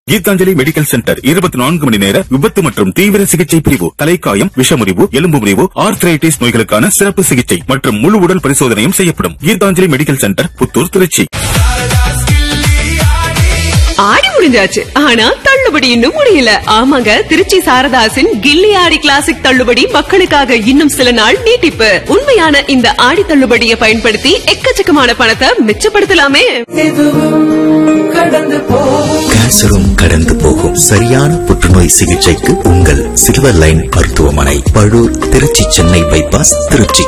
Gitanjali medical centre இருபத்தி நான்கு மணி நேர விபத்து மற்றும் தீவிர சிகிச்சை பிரிவு தலைக்காயம் விஷமுறிவு எலும்பு முறிவு ஆர்த்ரைட்டிஸ் நோய்களுக்கான சிறப்பு சிகிச்சை மற்றும் முழு உடல் பரிசோதனையும் செய்யப்படும் கீதாஞ்சலி மெடிக்கல் சென்டர் புத்தூர் திருச்சி ஆடி முடிஞ்சாச்சு ஆனா தள்ளுபடி இன்னும் முடியல ஆமாங்க திருச்சி சாரதாசின் கில்லி ஆடி கிளாசிக் தள்ளுபடி மக்களுக்காக இன்னும் சில நாள் நீட்டிப்பு உண்மையான இந்த ஆடி தள்ளுபடியை பயன்படுத்தி எக்கச்சக்கமான பணத்தை மிச்சப்படுத்தலாமே கேன்சரும் கடந்து போகும் சரியான புற்றுநோய் சிகிச்சைக்கு உங்கள் சில்வர் லைன் மருத்துவமனை பழூர் திருச்சி சென்னை பைபாஸ் திருச்சி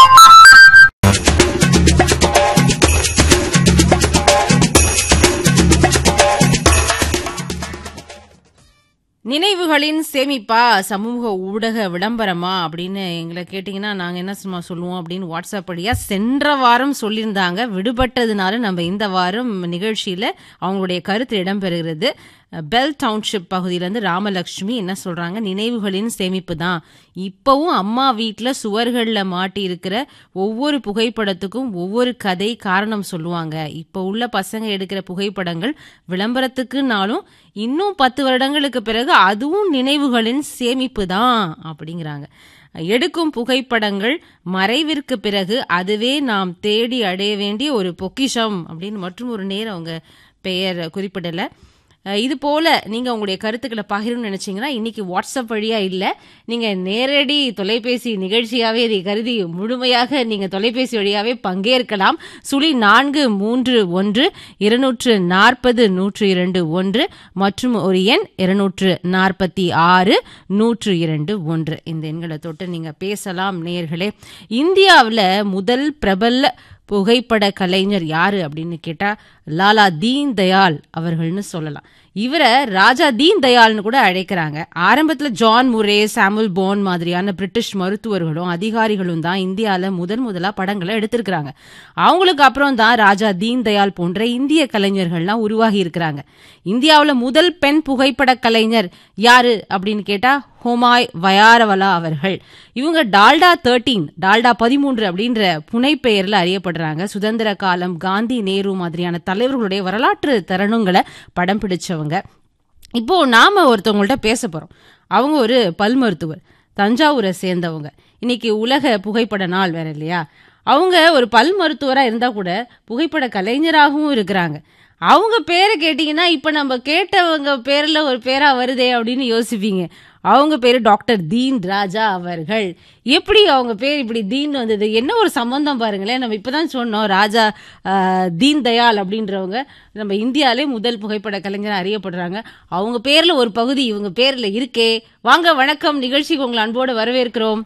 நினைவுகளின் சேமிப்பா சமூக ஊடக விளம்பரமா அப்படின்னு எங்களை கேட்டிங்கன்னா நாங்கள் என்ன சும்மா சொல்லுவோம் அப்படின்னு வாட்ஸ்அப் வழியாக சென்ற வாரம் சொல்லியிருந்தாங்க விடுபட்டதுனால நம்ம இந்த வாரம் நிகழ்ச்சியில் அவங்களுடைய கருத்து இடம்பெறுகிறது பெல் டவுன்ஷிப் பகுதியிலேருந்து ராமலட்சுமி என்ன சொல்கிறாங்க நினைவுகளின் சேமிப்பு தான் இப்போவும் அம்மா வீட்டில் சுவர்களில் மாட்டி இருக்கிற ஒவ்வொரு புகைப்படத்துக்கும் ஒவ்வொரு கதை காரணம் சொல்லுவாங்க இப்போ உள்ள பசங்க எடுக்கிற புகைப்படங்கள் விளம்பரத்துக்குனாலும் இன்னும் பத்து வருடங்களுக்கு பிறகு அதுவும் நினைவுகளின் சேமிப்பு தான் அப்படிங்கிறாங்க எடுக்கும் புகைப்படங்கள் மறைவிற்கு பிறகு அதுவே நாம் தேடி அடைய வேண்டிய ஒரு பொக்கிஷம் அப்படின்னு மற்றும் ஒரு நேரம் அவங்க பெயர் குறிப்பிடலை அஹ் இது போல நீங்க உங்களுடைய கருத்துக்களை பகிரணும்னு நினைச்சீங்கன்னா இன்னைக்கு வாட்ஸ்அப் வழியா இல்ல நீங்க நேரடி தொலைபேசி நிகழ்ச்சியாவே இதை கருதி முழுமையாக நீங்க தொலைபேசி வழியாவே பங்கேற்கலாம் சுழி நான்கு மூன்று ஒன்று இருநூற்று நாற்பது நூற்று இரண்டு ஒன்று மற்றும் ஒரு எண் இருநூற்று நாற்பத்தி ஆறு நூற்று இரண்டு ஒன்று இந்த எண்களை தொட்டு நீங்க பேசலாம் நேயர்களே இந்தியாவில் முதல் பிரபல புகைப்பட கலைஞர் யாரு அப்படின்னு கேட்டா லாலா தீன் தயாள் அவர்கள்னு சொல்லலாம் இவரை ராஜா தீன் தயாள்னு கூட அழைக்கிறாங்க ஆரம்பத்துல ஜான் முரே சாமுல் போன் மாதிரியான பிரிட்டிஷ் மருத்துவர்களும் அதிகாரிகளும் தான் இந்தியால முதன் முதலா படங்களை எடுத்திருக்கிறாங்க அவங்களுக்கு அப்புறம் தான் ராஜா தீன் தயாள் போன்ற இந்திய கலைஞர்கள்லாம் உருவாகி இருக்கிறாங்க இந்தியாவில் முதல் பெண் புகைப்பட கலைஞர் யாரு அப்படின்னு கேட்டா ஹோமாய் வயாரவலா அவர்கள் இவங்க டால்டா தேர்ட்டீன் டால்டா பதிமூன்று அப்படின்ற புனைப்பெயர்ல அறியப்படுறாங்க சுதந்திர காலம் காந்தி நேரு மாதிரியான தலைவர்களுடைய வரலாற்று தருணங்களை படம் பிடிச்சவங்க இப்போ நாம ஒருத்தவங்கள்ட்ட பேச போறோம் அவங்க ஒரு பல் மருத்துவர் தஞ்சாவூரை சேர்ந்தவங்க இன்னைக்கு உலக புகைப்பட நாள் வேற இல்லையா அவங்க ஒரு பல் மருத்துவரா இருந்தா கூட புகைப்பட கலைஞராகவும் இருக்கிறாங்க அவங்க பேரை கேட்டீங்கன்னா இப்ப நம்ம கேட்டவங்க பேர்ல ஒரு பேரா வருதே அப்படின்னு யோசிப்பீங்க அவங்க பேரு டாக்டர் தீன் ராஜா அவர்கள் எப்படி அவங்க பேர் இப்படி தீன் வந்தது என்ன ஒரு சம்பந்தம் பாருங்களேன் நம்ம இப்பதான் சொன்னோம் ராஜா ஆஹ், தீன் தயாள் அப்படின்றவங்க நம்ம இந்தியாலே முதல் புகைப்பட கலைஞர் அறியப்படுறாங்க அவங்க பேர்ல ஒரு பகுதி இவங்க பேர்ல இருக்கே வாங்க வணக்கம் நிகழ்ச்சிக்கு உங்களை அன்போடு வரவேற்கிறோம்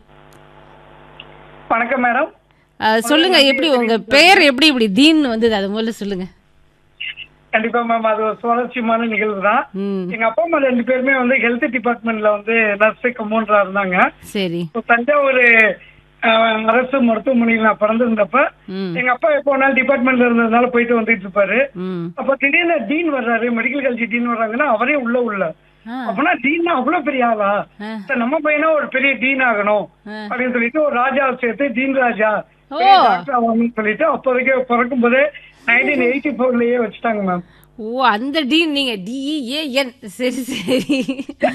வணக்கம் மேடம் ஆஹ், சொல்லுங்க எப்படி உங்க பேர் எப்படி இப்படி தீன் வந்தது அது முதல்ல சொல்லுங்க கண்டிப்பா மேம் அது ஒரு சுவாரஸ்யமான நிகழ்வு தான் ம் எங்க அப்பா அம்மா ரெண்டு பேருமே வந்து ஹெல்த் டிபார்ட்மெண்ட்ல வந்து நர்ஸு கம்பவுண்டரா இருந்தாங்க சரி இப்போ தஞ்சாவூர் அஹ், அரசு மருத்துவமனையில் நான் பிறந்திருந்தப்ப ம் எங்க அப்பா எப்போ நாள் டிபார்ட்மெண்ட்ல இருந்ததுனால போயிட்டு வந்துட்டு இருப்பாரு ம் அப்ப திடீர்னு டீன் வர்றாரு மெடிக்கல் காலேஜ் டீன் வர்றாங்கன்னா அவரே உள்ள உள்ள ஆ அப்பனா டீன்னா அவ்வளவு பெரிய ஆளா ஆ. சரி, நம்ம பையனா ஒரு பெரிய டீன் ஆகணும் ஆ. அப்படின்னு சொல்லிட்டு ஒரு ராஜா சேர்த்து டீன் ராஜா ஓ. பெரிய டாக்டர் ஆகணும்னு சொல்லிட்டு அப்போதைக்கு பிறக்கும் போதே நைன்டீன் எயிட்டி ஃபோர்லயே வச்சுட்டாங்க மேம் ஓ அந்த டீன் நீங்க டிஇஏஎன் சரி சரி